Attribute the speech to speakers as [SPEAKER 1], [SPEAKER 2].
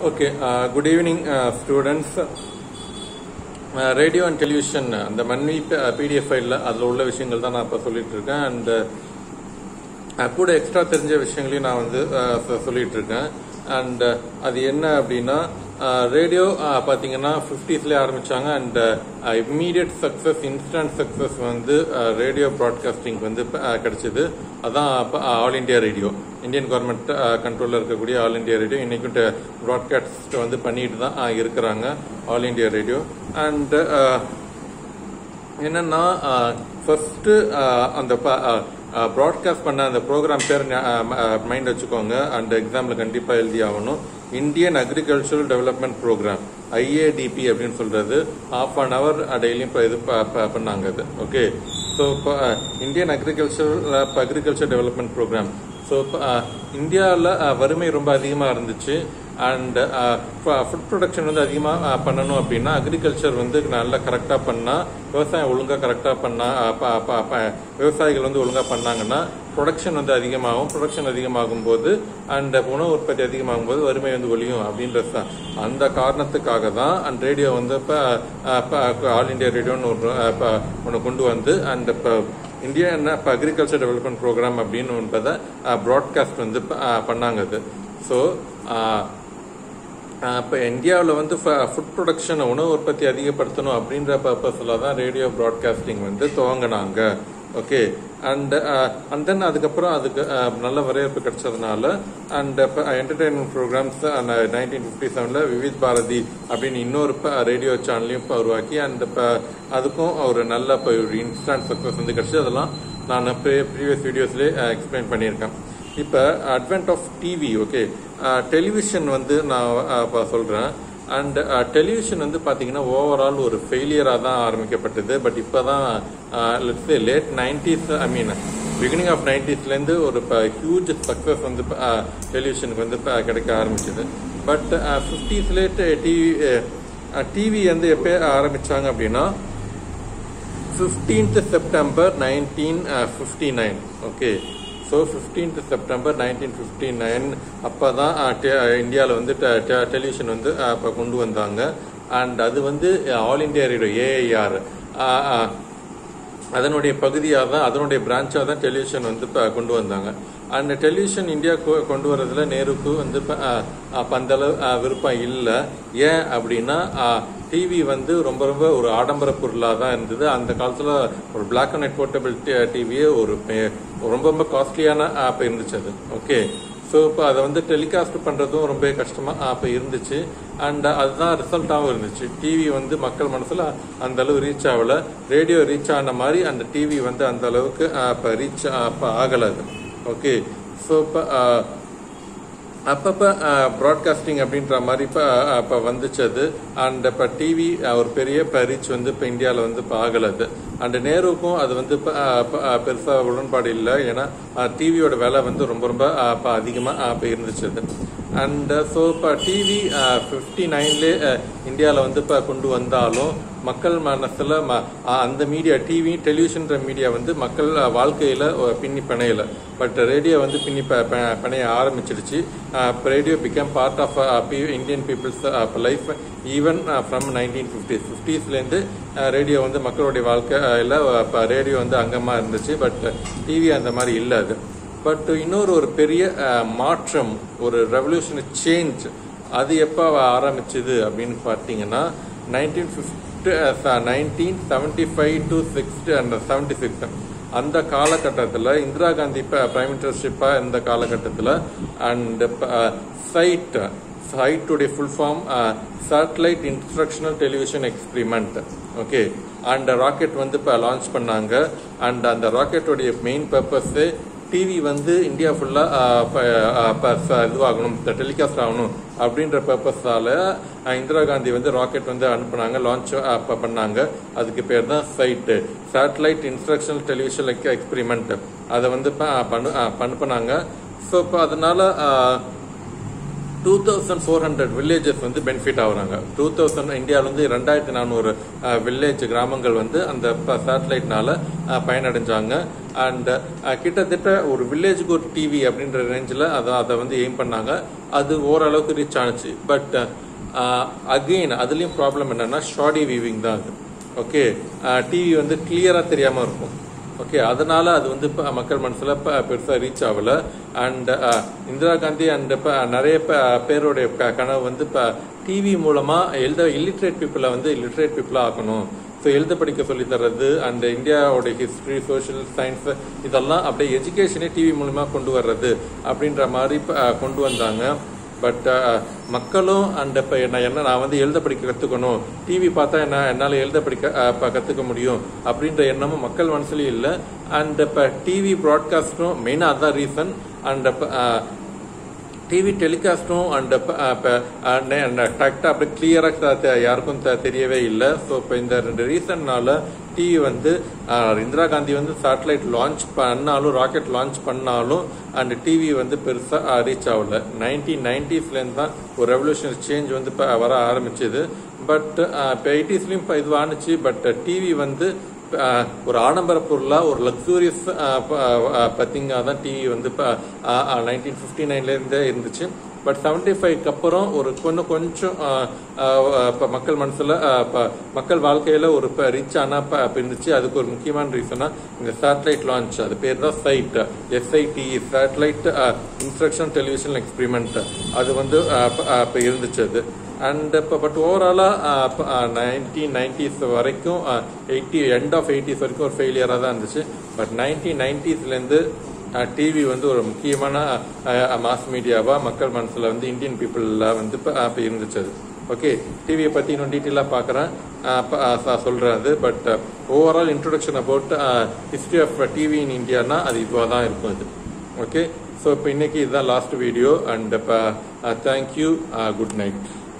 [SPEAKER 1] okay good evening students radio and television அந்த மன்வி PDF ஃபைலில் அதில் உள்ள விஷயங்கள் தான் நான் இப்போ சொல்லிட்டு இருக்கேன் அண்ட் கூட எக்ஸ்ட்ரா தெரிஞ்ச விஷயங்களையும் நான் வந்து அஹ், சொ- சொல்லிட்டு இருக்கேன் அண்ட் அது என்ன அப்படின்னா ரேடியோ பார்த்தீங்கன்னா ஃபிஃப்டிஸ்லேயே ஆரம்பிச்சாங்க and immediate success instant success வந்து ரேடியோ ப்ராட்காஸ்டிங் வந்து அஹ், கிடைச்சது அதான் All India Radio Indian government கண்ட்ரோலில் இருக்கக்கூடிய ஆல் இந்தியா ரேடியோ இன்னைக்கும் ப்ராட்காஸ்ட் வந்து பண்ணிட்டு தான் அஹ், இருக்கிறாங்க ஆல் இந்தியா ரேடியோ அண்ட் என்னன்னா ஃபர்ஸ்ட் அந்த ப்ராட்காஸ்ட் பண்ண அந்த ப்ரோக்ராம் பேர் மைண்ட் வச்சுக்கோங்க அந்த எக்ஸாம்ல கண்டிப்பா எழுதி ஆகணும் Indian agricultural development programme IADP அப்படின்னு சொல்றது ஹாஃப் அன் ஹவர் டெய்லியும் இப்போ இது ப- ப- பண்ணாங்க அது ஓகே ஸோ இப்போ Indian agricultural agriculture development programme so இந்தியாவில் வறுமை ரொம்ப அதிகமாக இருந்துச்சு அண்ட் ஃபுட் ப்ரொடக்ஷன் வந்து அதிகமாக பண்ணணும் அப்படின்னா அக்ரிகல்ச்சர் வந்து நல்லா கரெக்டாக பண்ணால் விவசாயம் ஒழுங்காக கரெக்டாக பண்ணா அஹ், ப- ப- ப- விவசாயிகள் வந்து ஒழுங்காக பண்ணாங்கன்னா ப்ரொடக்ஷன் வந்து அதிகமாகும் ப்ரொடக்ஷன் அதிகமாகும் போது அண்ட் உணவு உற்பத்தி அதிகமாகும் போது வறுமை வந்து ஒழியும் அப்படின்ற ச- அந்த காரணத்துக்காக தான் அண்ட் ரேடியோ வந்து இப்போ ஆல் இந்தியா ரேடியோன்னு ஒரு ஒன்று கொண்டு வந்து அண்ட் இப்போ இந்தியா என்ன இப்போ அக்ரிகல்ச்சர் டெவலப்மெண்ட் ப்ரோக்ராம் அப்படின்னு என்பதை ப்ராட்காஸ்ட் வந்து ப- அஹ், பண்ணாங்க அது ஸோ இப்போ இந்தியாவில் வந்து ஃபுட் ப்ரொடக்ஷன் உணவு உற்பத்தி அதிகப்படுத்தணும் அப்படின்ற பர்பஸில் தான் ரேடியோ ப்ராட்காஸ்டிங் வந்து துவங்கினாங்க ஓகே அண்ட் அண்ட் தென் அதுக்கப்புறம் அதுக்கு அஹ், நல்ல வரவேற்பு கிடைச்சதுனால அண்ட் இப்போ என்டர்டைன்மெண்ட் ப்ரோக்ராம்ஸ் நைன்டீன் ஃபிஃப்டி செவனில் விவித் பாரதி அப்படின்னு இன்னொரு ரேடியோ சேனலையும் இப்போ உருவாக்கி அண்ட் இப்போ அதுக்கும் ஒரு நல்ல இப்போ ஒரு இன்ஸ்டன்ட் சக்ஸஸ் வந்து கிடைச்சி அதெல்லாம் நான் ப்ரீவியஸ் வீடியோஸ்லேயே எக்ஸ்பிளைன் பண்ணியிருக்கேன் இப்போ advent of TV okay television வந்து நான் இப்போ சொல்கிறேன் அண்ட் டெலிவிஷன் வந்து பார்த்தீங்கன்னா ஓவரால் ஒரு ஃபெயிலியராக தான் ஆரம்பிக்கப்பட்டது பட் இப்போ தான் let's late nineties I mean beginning of நைன்டிஸ்லேருந்து ஒரு இப்போ ஹியூஜ் சக்ஸஸ் வந்து டெலிவிஷனுக்கு வந்து இப்ப கிடைக்க ஆரம்பிச்சது பட் ஃபிஃப்டிஸ்லேயே டிவி டிவி வந்து எப்போ ஆரம்பிச்சாங்க அப்படின்னா 15th September 1959 okay so 15th September nineteen fifty nine அப்போ தான் இந்தியாவில் வந்து டெலிவிஷன் வந்து அப்போ கொண்டு வந்தாங்க அண்ட் அது வந்து ஆல் இந்தியா ரேடியோ ஏஐஆர் அதனுடைய பகுதியாக தான் அதனுடைய பிரான்ச்சாக தான் டெலிவிஷன் வந்து இப்போ கொண்டு வந்தாங்க அந்த டெலிவிஷன் இந்தியா கொ- கொண்டு வரதுல நேருக்கு வந்து இப்போ பந்தளவு விருப்பம் இல்லை ஏன் அப்படின்னா டிவி வந்து ரொம்ப ரொம்ப ஒரு ஆடம்பர பொருளாக தான் இருந்தது அந்த காலத்தில் ஒரு பிளாக் அண்ட் ஒயிட் போர்ட்டபிள் டிவியே ஒரு பெ- ரொம்ப ரொம்ப காஸ்ட்லியான அப்போ இருந்துச்சு அது ஓகே ஸோ இப்போ அதை வந்து டெலிகாஸ்ட் பண்ணுறதும் ரொம்ப கஷ்டமாக அப்போ இருந்துச்சு அண்ட் அதுதான் ரிசல்ட்டாகவும் இருந்துச்சு டிவி வந்து மக்கள் மனசில் அந்த அளவு ரீச் ஆகல ரேடியோ ரீச் ஆன மாதிரி அந்த டிவி வந்து அந்த அளவுக்கு இப்போ ரீச் அப்போ ஆகலை அது ஓகே ஸோ இப்போ அப்பப்போ ப்ராட்காஸ்டிங் அப்படின்ற மாதிரி இப்போ இப்போ வந்துச்சு அது அண்ட் இப்போ டிவி ஒரு பெரிய இப்போ ரீச் வந்து இப்போ இந்தியாவில் வந்து இப்போ ஆகலை அது அண்ட் நேருக்கும் அது வந்து இப்போ பெருசாக உடன்பாடு இல்லை ஏன்னா டிவியோட விலை வந்து ரொம்ப ரொம்ப இப்போ அதிகமாக இப்போ இருந்துச்சு அது அண்ட் ஸோ இப்போ டிவி ஃபிஃப்டி நைன்லேயே இந்தியாவில் வந்து இப்போ கொண்டு வந்தாலும் மக்கள் மனசில் அந்த மீடியா டிவி டெலிவிஷன்ற மீடியா வந்து மக்கள் வாழ்க்கையில் பின்னி பிணையல பட் ரேடியோ வந்து பின்னி ப- ப- பிணைய ஆரம்பிச்சிடுச்சு radio become part of Indian people's life even from nineteen fifties ஃபிஃப்டிஸ்லேருந்து ரேடியோ வந்து மக்களுடைய வாழ்க்கையில் ரேடியோ வந்து அங்கமாக இருந்துச்சு பட் டிவி அந்த மாதிரி இல்லை அது பட் இன்னொரு ஒரு பெரிய அஹ், மாற்றம் ஒரு ரெவல்யூஷன் சேஞ்ச் அது எப்போ ஆரம்பிச்சது அப்படின்னு பார்த்தீங்கன்னா nineteen fifty nineteen seventy five to sixty and seventy six அந்த காலகட்டத்தில் இந்திரா காந்தி பிரைம் மினிஸ்டர்ஷிப்பாக இருந்த காலகட்டத்தில் அண்ட் சைட் சைட்டுடைய full form satellite instructional television experiment okay and rocket வந்து இப்போ லான்ச் பண்ணாங்க அண்ட் அந்த ராக்கெட்டோடைய மெயின் பர்பஸே டிவி வந்து இந்தியா ஃபுல்லாக இதுவாகணும் டெலிகாஸ்ட் ஆகணும் அப்படின்ற பர்பஸால இந்திரா காந்தி வந்து ராக்கெட் வந்து அனுப்புனாங்க லான்ச் பண்ணாங்க அதுக்கு பேர் தான் SITE satellite instructional television experiment அதை வந்து ப- பண்ணு அஹ், பண்ணு பண்ணாங்க ஸோ இப்போ அதனால uh, two thousand four hundred villages வந்து பெனிஃபிட் ஆகுறாங்க டூ தௌசண்ட் இந்தியாவில வந்து ரெண்டாயிரத்தி நானூறு வில்லேஜ் கிராமங்கள் வந்து அந்த சேட்டலைட்னால பயனடைஞ்சாங்க அண்ட் கிட்டத்தட்ட ஒரு வில்லேஜுக்கு ஒரு டிவி அப்படின்ற ரேஞ்சில் அதை அதை வந்து எய்ம் பண்ணாங்க அது ஓரளவுக்கு ரீச் ஆனுச்சு பட் அகெயின் அதுலேயும் ப்ராப்ளம் என்னன்னா ஷார்டி வீவிங் தான் அது ஓகே டிவி வந்து கிளியராக தெரியாமல் இருக்கும் ஓகே அதனால அது வந்து இப்ப மக்கள் மனசுல இப்ப பெருசா ரீச் ஆகல அண்ட் இந்திரா காந்தி அண்ட் இப்ப நிறைய ப- பேருடைய க- கனவு வந்து இப்ப டிவி மூலமா எழுத இல்லிட்ரேட் பீப்புளை வந்து லிட்ரேட் பீப்புளா ஆக்கணும் ஸோ எழுத படிக்க சொல்லி தர்றது அண்ட் இந்தியாவோட ஹிஸ்டரி சோஷியல் சயின்ஸ் இதெல்லாம் அப்படியே எஜுகேஷனே டிவி மூலமா கொண்டு வர்றது அப்படின்ற மாதிரி இப்ப, அஹ், கொண்டு வந்தாங்க பட் மக்களும் அண்ட் இப்போ என்ன என்ன நான் வந்து எழுத படிக்க கற்றுக்கணும் டிவி பார்த்தா என்ன என்னால் எழுத படிக்க அஹ், ப- கத்துக்க முடியும் அப்படின்ற எண்ணமும் மக்கள் மனசுலயும் இல்லை அண்ட் இப்போ டிவி ப்ராட்காஸ்டும் மெயினாக அதான் ரீசன் அண்ட் டிவி டெலிகாஸ்டும் அண்ட் கரெக்டாக அப்படி கிளியராக யாருக்கும் தெ- தெரியவே இல்லை ஸோ இப்போ இந்த ரெண்டு ரீசன்னால டிவி வந்து அஹ், இந்திரா காந்தி வந்து சேட்டலைட் லான்ச் பண்ணாலும் ராக்கெட் லான்ச் பண்ணாலும் அண்ட் டிவி வந்து பெருசாக ரீச் ஆகல நைன்டீன் நைன்டிஸ்லேருந்து தான் ஒரு ரெவல்யூஷனரி சேஞ்ச் வந்து இப்போ வர ஆரம்பிச்சது பட் இப்போ எயிட்டிஸ்லேயும் இப்போ இது ஆணுச்சு பட் டிவி வந்து அஹ், ஒரு ஆடம்பர பொருளா ஒரு லக்ஸூரியஸ் பத்திங்கா தான் டிவி வந்து இப்போ நைன்டீன் ஃபிஃப்டி நைன்லேருந்தே இருந்துச்சு பட் செவன்டி ஃபைவ்க்கு அப்புறம் ஒரு கொஞ்சம் கொஞ்சம் அஹ், அஹ், இப்ப மக்கள் மனசுல அஹ், இப்ப மக்கள் வாழ்க்கையில ஒரு ரிச் ஆனா இப்ப இப்ப இருந்துச்சு அதுக்கு ஒரு முக்கியமான ரீசனா இந்த சேட்டலைட் லான்ச் அது பேர் தான் SITE S I T satellite instruction television experiment அது வந்து அஹ், இப்ப- அஹ், இப்ப இருந்துச்சு அது அண்ட் இப்போ பட் ஓவராலாக நைன்டீன் நைன்டிஸ் வரைக்கும் எயிட்டி எண்ட் ஆஃப் எயிட்டிஸ் வரைக்கும் ஒரு ஃபெயிலியராக தான் இருந்துச்சு பட் நைன்டீன் நைன்டிஸ்லேருந்து டிவி வந்து ஒரு முக்கியமான மாஸ் மீடியாவா மக்கள் மனசுல வந்து இந்தியன் பீப்புளில் வந்து இப்போ இப்போ இருந்துச்சு அது ஓகே டிவியை பற்றி இன்னும் டீட்டெயிலாக பார்க்குறேன் சொல்கிறேன் அது but overall introduction about history of TV in இந்தியானா அது இதுவாக தான் இருக்கும் அது ஓகே ஸோ இப்போ இன்னைக்கு இதுதான் லாஸ்ட் வீடியோ அண்ட் இப்போ தேங்க்யூ குட் நைட்